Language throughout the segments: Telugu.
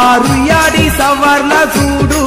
ఆరుయాడి సవర్ల చూడు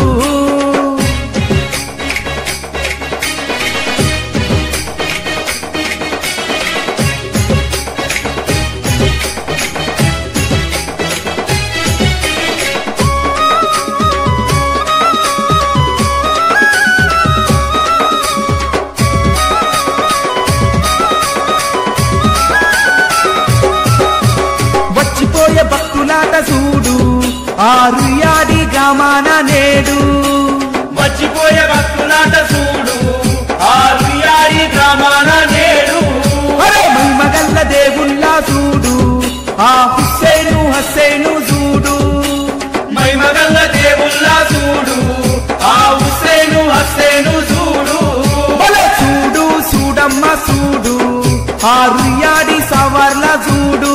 వచ్చిపోయే భక్తులాట చూడు ఆరుయాడి గ్రామాన నేడు మర్చిపోయే భక్తులాట చూడు ఆరుయాడి గ్రామాన నేడు అరే మగల్ల దేవుళ్ళ చూడు ఆ హుస్సేను హస్సేను చూడు మైమగల్ల దేవుళ్ళ చూడు ఆ హుస్సేను హస్సేను చూడు బల చూడు చూడమ్మ చూడు ఆరుయాడి సవర్ల చూడు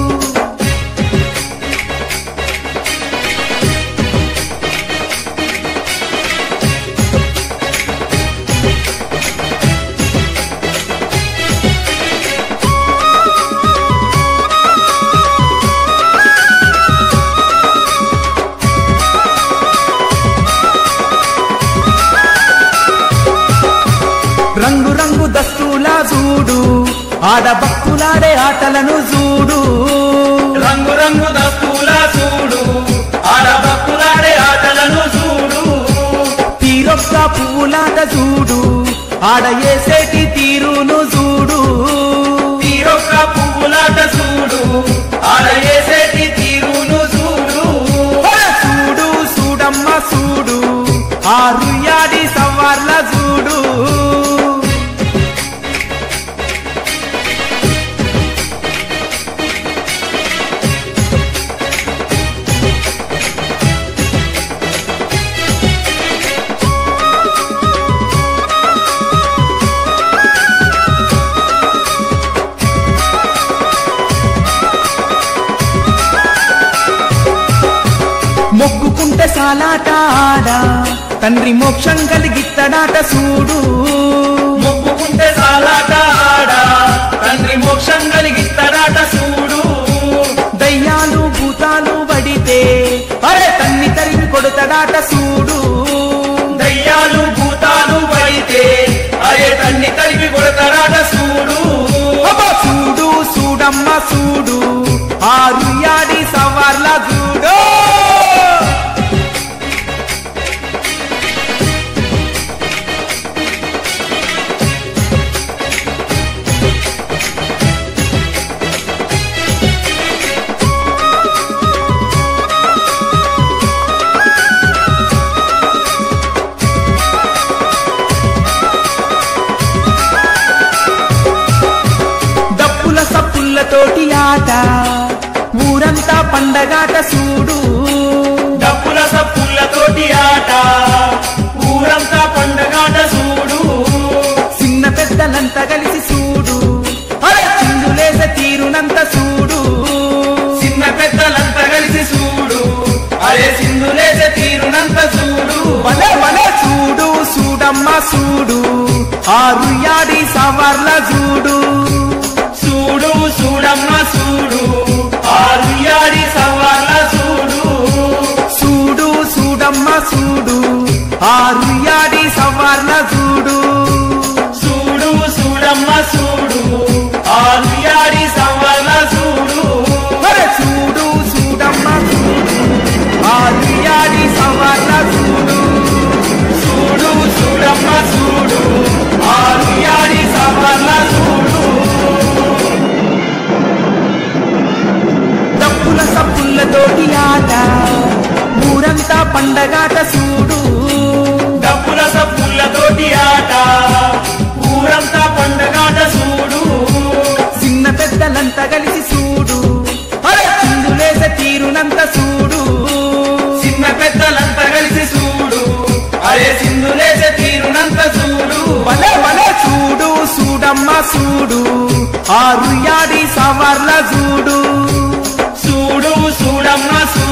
రంగు రంగు దస్తులా చూడు ఆడ భక్తులాడే ఆటలను చూడు రంగు రంగు దస్తుల చూడు ఆడ భక్తులాడే ఆటలను చూడు తీరొక్క పువ్వులాట చూడు ఆడ ఏసేటి తీరును చూడు తీరొక్క పువ్వులాట చూడు ఆడ వేసేటి తీరును చూడు బల చూడు చూడమ్మ చూడు ఆరుయాడి సవర్ల చూడు మొక్కుకుంటే సాలాట ఆడ తండ్రి మోక్షం కలిగిత్తడాట చూడు మొక్కుకుంటే సాలాట ఆడ తండ్రి మోక్షం కలిగిస్తాడాట చూడు దయ్యాలు భూతాలు పడితే అరే తన్ని తరిమి కొడతాడాట చూడు దయ్యాలు భూతాలు పడితే అరే తన్ని కలిపి కొడతాడాట చూడు అబ్బా చూడు చూడమ్మ చూడు ఆరుయాడి సవర్ల చూడు డప్పుల సప్పులతోటి ఆట ఊరంతా పండగాట చూడు డప్పుల సప్పులతోటి ఆట ఊరంతా పండగాట చూడు చిన్న పెద్దలంతా కలిసి చూడు అరే చిందులేస తీరునంత చూడు చిన్న పెద్దలంతా కలిసి చూడు అరే సింధులేసే తీరునంత చూడు భలే భలే చూడు చూడమ్మ చూడు ఆరుయాడి సవర్ల చూడు చూడు చూడమ్మ చూడు ఆరుయాడి సవాళ్ళ చూడు చూడు చూడమ్మ చూడు ఆరుయాడి సవర్ల చూడు చూడు చూడమ్మ చూడు ఆరుయాడి సవాళ్ళ చూడు అరే చూడు చూడమ్మ చూడు ఆరుయాడి సవర్ల చూడు చూడు చూడమ్మ చూడు ఆరుయాడి సవాళ్ళ చూడు డప్పుల సప్పులతోటి ఆట ఊరంతా పండగాట చూడు డబ్బుల సప్పులతోటి ఆట ఊరంతా పండగాట చూడు చిన్న పెద్దలంతా కలిసి చూడు అరే చిందులేస తీరునంత చూడు చిన్న పెద్దలంతా కలిసి చూడు అరే సింధులేసే తీరునంత చూడు భలే భలే చూడు చూడమ్మ చూడు ఆరుయాడి సవర్ల చూడు చూడు చూడమ్మ చూడు